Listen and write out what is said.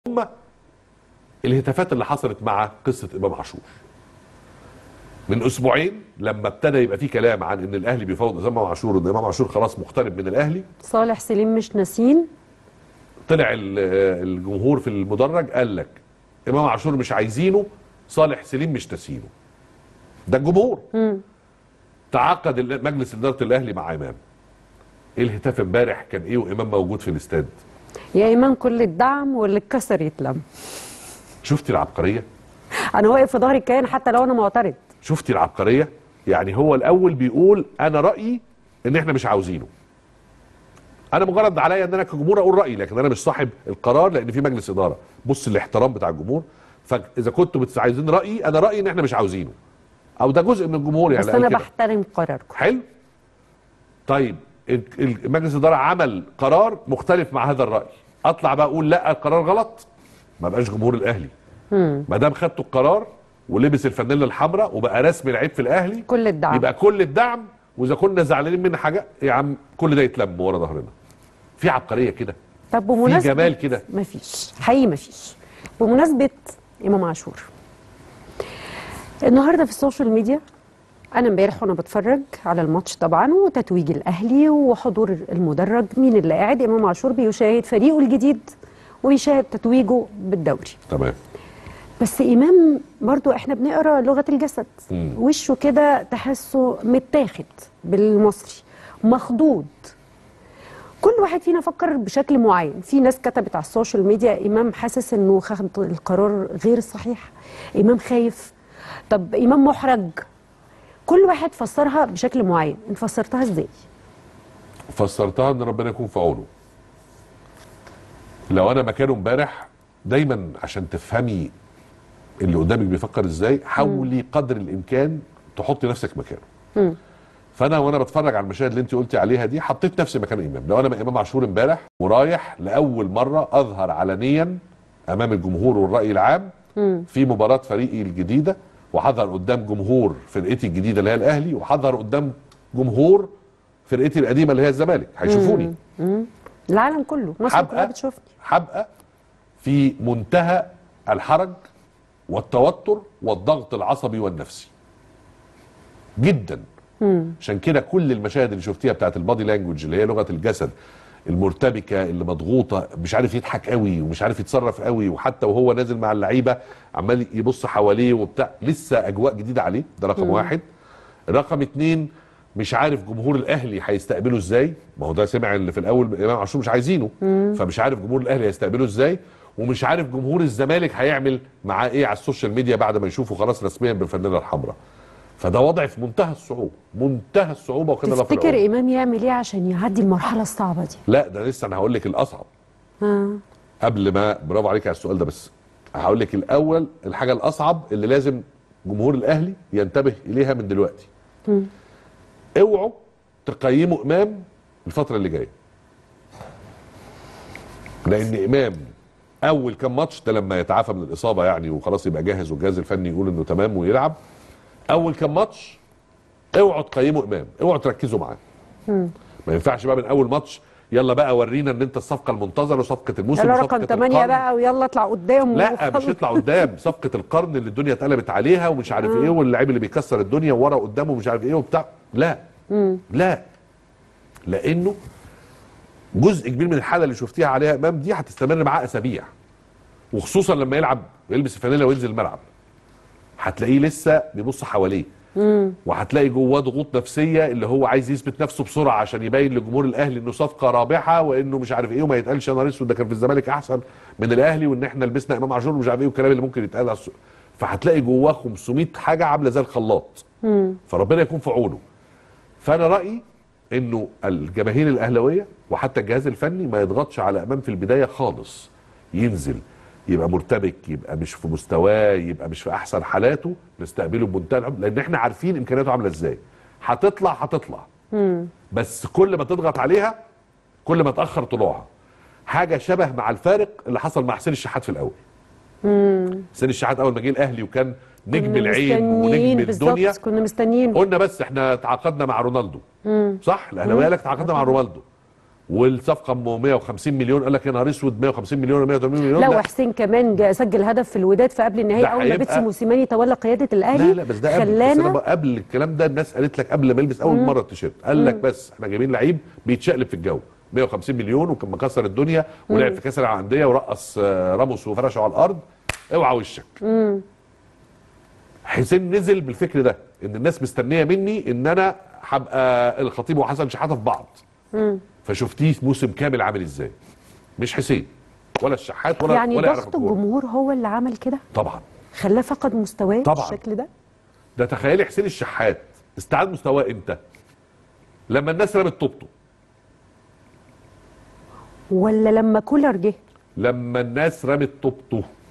ثم الهتافات اللي حصلت مع قصه امام عاشور من اسبوعين لما ابتدى يبقى في كلام عن ان الاهلي بيفاوض امام عاشور وان امام عاشور خلاص مقترب من الاهلي صالح سليم مش ناسين طلع ال- الجمهور في المدرج قال لك امام عاشور مش عايزينه صالح سليم مش ناسينه ده الجمهور تعاقد ال- مجلس اداره الاهلي مع امام ايه الهتاف امبارح كان ايه وامام موجود في الاستاد يا ايمان كل الدعم واللي اتكسر يتلم شفتي العبقريه انا واقف في ظهر الكيان حتى لو انا معترض شفتي العبقريه يعني هو الاول بيقول انا رايي ان احنا مش عاوزينه انا مجرد عليا ان انا كجمهور اقول رايي لكن انا مش صاحب القرار لان في مجلس اداره بص الاحترام بتاع الجمهور فاذا كنتوا بت- عايزين رايي انا رايي ان احنا مش عاوزينه او ده جزء من الجمهور يعني بس قال انا كده. بحترم قراركم حلو طيب ال- ال- مجلس الاداره عمل قرار مختلف مع هذا الراي اطلع بقى اقول لا القرار غلط ما بقاش جمهور الاهلي ما دام خدتوا القرار ولبس الفانيلا الحمراء وبقى رسمي لعيب في الاهلي كل الدعم يبقى كل الدعم واذا كنا زعلانين من حاجه يا عم كل ده يتلم ورا ظهرنا في عبقريه كده طب بمناسبه جمال كده. مفيش حقيقي مفيش بمناسبه امام عاشور النهارده في السوشيال ميديا انا امبارح وانا بتفرج على الماتش طبعا وتتويج الاهلي وحضور المدرج مين اللي قاعد امام عاشور بيشاهد فريقه الجديد ويشاهد تتويجه بالدوري تمام بس امام برضو احنا بنقرا لغه الجسد مم. وشه كده تحسه متاخد بالمصري مخضوض كل واحد فينا فكر بشكل معين في ناس كتبت على السوشيال ميديا امام حاسس انه خد القرار غير صحيح امام خايف طب امام محرج كل واحد فسرها بشكل معين انت فسرتها ازاي فسرتها ان ربنا يكون في عونه لو انا مكانه امبارح دايما عشان تفهمي اللي قدامك بيفكر ازاي حاولي قدر الامكان تحطي نفسك مكانه فانا وانا بتفرج على المشاهد اللي انت قلتي عليها دي حطيت نفسي مكان امام لو انا امام عاشور امبارح ورايح لاول مره اظهر علنيا امام الجمهور والراي العام في مباراه فريقي الجديده وهظهر قدام جمهور فرقتي الجديده اللي هي الاهلي وهظهر قدام جمهور فرقتي القديمه اللي هي الزمالك هيشوفوني العالم كله مصر كلها هبقى بتشوفني هبقى في منتهى الحرج والتوتر والضغط العصبي والنفسي جدا عشان كده كل المشاهد اللي شفتيها بتاعت البادي لانجوج اللي هي لغه الجسد المرتبكه اللي مضغوطه مش عارف يضحك قوي ومش عارف يتصرف قوي وحتى وهو نازل مع اللعيبه عمال يبص حواليه وبتاع لسه اجواء جديده عليه ده رقم واحد رقم اتنين مش عارف جمهور الاهلي هيستقبله ازاي ما هو ده سمع اللي في الاول امام عاشور مش عايزينه فمش عارف جمهور الاهلي هيستقبله ازاي ومش عارف جمهور الزمالك هيعمل معاه ايه على السوشيال ميديا بعد ما يشوفه خلاص رسميا بالفانيلا الحمراء فده وضع في منتهى الصعوبه منتهى الصعوبه وكان الله في العون. تفتكر امام يعمل ايه عشان يعدي المرحله الصعبه دي لا ده لسه انا هقول لك الاصعب آه. قبل ما برافو عليك على السؤال ده بس هقول لك الاول الحاجه الاصعب اللي لازم جمهور الاهلي ينتبه اليها من دلوقتي اوعوا تقيموا امام الفتره اللي جايه لان امام اول كام ماتش ده لما يتعافى من الاصابه يعني وخلاص يبقى جاهز والجهاز الفني يقول انه تمام ويلعب اول كام ماتش اوعوا تقيموا امام اوعوا تركزوا معاه ما ينفعش بقى من اول ماتش يلا بقى ورينا ان انت الصفقه المنتظره وصفقه الموسم يلا وصفقه رقم 8 القرن. بقى ويلا اطلع قدام لا مش وخلص. يطلع قدام صفقه القرن اللي الدنيا اتقلبت عليها ومش عارف ايه واللعيب اللي بيكسر الدنيا ورا قدامه مش عارف ايه وبتاع لا لا لانه جزء كبير من الحاله اللي شفتيها عليها امام دي هتستمر معاه اسابيع وخصوصا لما يلعب يلبس الفانيلا وينزل الملعب هتلاقيه لسه بيبص حواليه وهتلاقي جواه ضغوط نفسيه اللي هو عايز يثبت نفسه بسرعه عشان يبين لجمهور الاهلي انه صفقه رابحه وانه مش عارف ايه وما يتقالش يا نهار اسود ده كان في الزمالك احسن من الاهلي وان احنا لبسنا امام عاشور ومش عارف ايه والكلام اللي ممكن يتقال على السوق. فهتلاقي جواه 500 حاجه عامله زي الخلاط فربنا يكون في عونه فانا رايي انه الجماهير الاهلاويه وحتى الجهاز الفني ما يضغطش على امام في البدايه خالص ينزل يبقى مرتبك يبقى مش في مستواه يبقى مش في احسن حالاته نستقبله بمنتهى الحب لان احنا عارفين امكانياته عامله ازاي هتطلع هتطلع بس كل ما تضغط عليها كل ما تاخر طلوعها حاجه شبه مع الفارق اللي حصل مع حسين الشحات في الاول حسين الشحات اول ما جه الاهلي وكان نجم كنا العين مستنيين ونجم بالظبط، الدنيا كنا مستنيين قلنا بس احنا تعاقدنا مع رونالدو صح الاهلاويه قال لك تعاقدنا مع رونالدو والصفقه ب 150 مليون قال لك يا نهار اسود 150 مليون ولا 180 مليون لا لا وحسين كمان جا- سجل هدف في الوداد في قبل النهائي ده اول ما هيبقى- بيتسي موسيماني تولى قياده الاهلي لا لا بس ده قبل بس أنا خلانا بقى قبل الكلام ده الناس قالت لك قبل ما يلبس اول مره التيشيرت قال لك بس احنا جايبين لعيب بيتشقلب في الجو 150 مليون وكان مكسر الدنيا ولعب في كاس العالم للانديه ورقص آه، راموس وفرشه على الارض اوعى وشك حسين نزل بالفكر ده ان الناس مستنيه مني ان انا هبقى الخطيب وحسن شحاته في بعض فشفتيه موسم كامل عامل ازاي مش حسين ولا الشحات ولا يعني ولا يعرف ضغط الكورة. الجمهور هو اللي عمل كده طبعا خلاه فقد مستواه طبعاً. بالشكل ده ده تخيلي حسين الشحات استعاد مستواه امتى لما الناس رمت طوبته ولا لما كولر جه لما الناس رمت طوبته